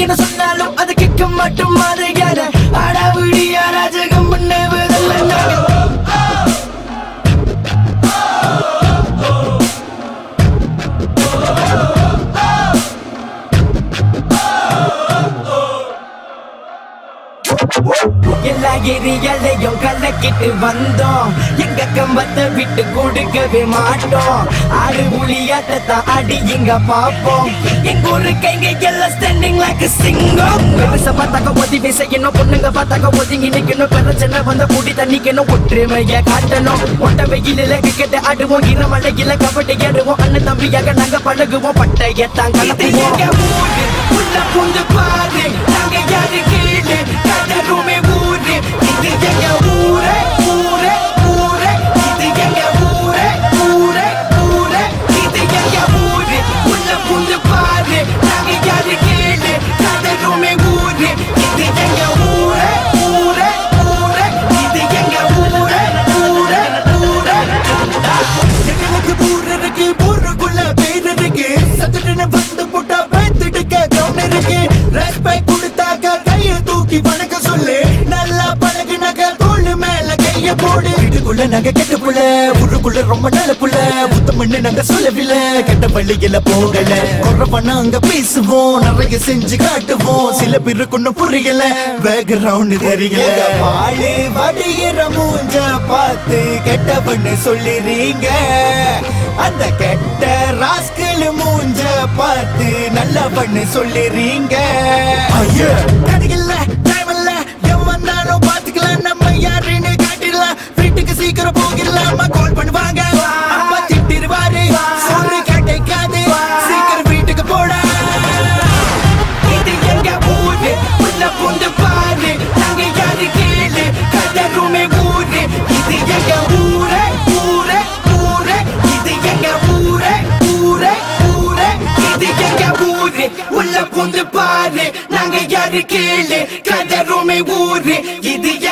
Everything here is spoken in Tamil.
என்ன சொன்னாலும் அது கேட்க மாட்டோம் மாதிரியான அடாவிடியா ராஜகம் பண்ணுவதல்ல நாங்க எல்லா ஏரியாலையும் கலக்கிட்டு வந்தோம் எங்க கம்பத்தை விட்டு கொடுக்கவே மாட்டோம் ஆடு புலியாட்டத்தான் அடி இங்க பாப்போம் எங்க ஊரு கைங்க எல்லாம் ஸ்டாண்டிங் லைக் சிங்கம் பெருசா பார்த்தாக்க உதவி செய்யணும் பொண்ணுங்க பார்த்தாக்க ஒதுங்கி நிக்கணும் பிரச்சனை வந்த கூடி தண்ணிக்கணும் ஒற்றுமைய காட்டணும் ஒட்ட வெயிலில கிரிக்கெட் ஆடுவோம் இரமலையில கபடி ஆடுவோம் அண்ணன் தம்பியாக நாங்க பழகுவோம் பட்டையத்தான் கலப்புவோம் உள்ள புந்து பாரு நாங்க யாரு கீழே கதருமே ஊரு இது எங்க ஊரே ஊரே ஊரே இது எங்க ஊரே ஊரே ஊரே இது எங்க ஊரு உள்ள புந்து பாரு நாங்க யாரு கீழே கதருமே ஊரு இது எங்க ஊரே ஊரே ஊரே இது எங்க ஊரே ஊரே ஊரே எங்களுக்கு ஊர் இருக்கு ஊருக்குள்ள பேர் இருக்கு சத்துட்டு வந்து போட்டா பேத்துடுக்க கவுன் இருக்கு ரெஸ்பெக்ட் கொடுத்தாக்க கைய தூக்கி வணக்கம் சொல்லு நல்லா பழகுனாக்க தோள் மேல கைய போடு வீட்டுக்குள்ள நாங்க கெட்ட புள்ள ஊருக்குள்ள ரொம்ப நல்ல புள்ள புத்தமண்ணு நாங்க சொல்லவில்லை கெட்ட வழியில போகல குறவனா அங்க பேசுவோம் நிறைய செஞ்சு காட்டுவோம் சில பேருக்கு ஒண்ணும் புரியல பேக்ரவுண்ட் தெரியல வாழு வடிகிற மூஞ்ச பார்த்து கெட்டவன்னு சொல்லிறீங்க அந்த கெட்ட ராஸ்கல் மூஞ்ச பார்த்து நல்லவன்னு சொல்லிறீங்க ஐயா கடையில டைம் இல்ல எவன் வந்தாலும் பாத்துக்கலாம் நம்ம யாருன்னு காட்டிடலாம் வீட்டுக்கு சீக்கிரம் போகிடலாமா கால் பண்ணுவாங்க அப்பா திட்டிருவாரு சொல்லு கிடைக்காது சீக்கிரம் வீட்டுக்கு போடா இது எங்க ஊரு உள்ள புந்து பாரு நாங்க யாரு கீழே கதருமே ஊரு இது எங்க ஊரே ஊரே ஊரே இது எங்க ஊரே ஊரே ஊரே இது எங்க ஊரு உள்ள புந்து பாரு நாங்க யாரு கீழே கதருமே ஊரு இது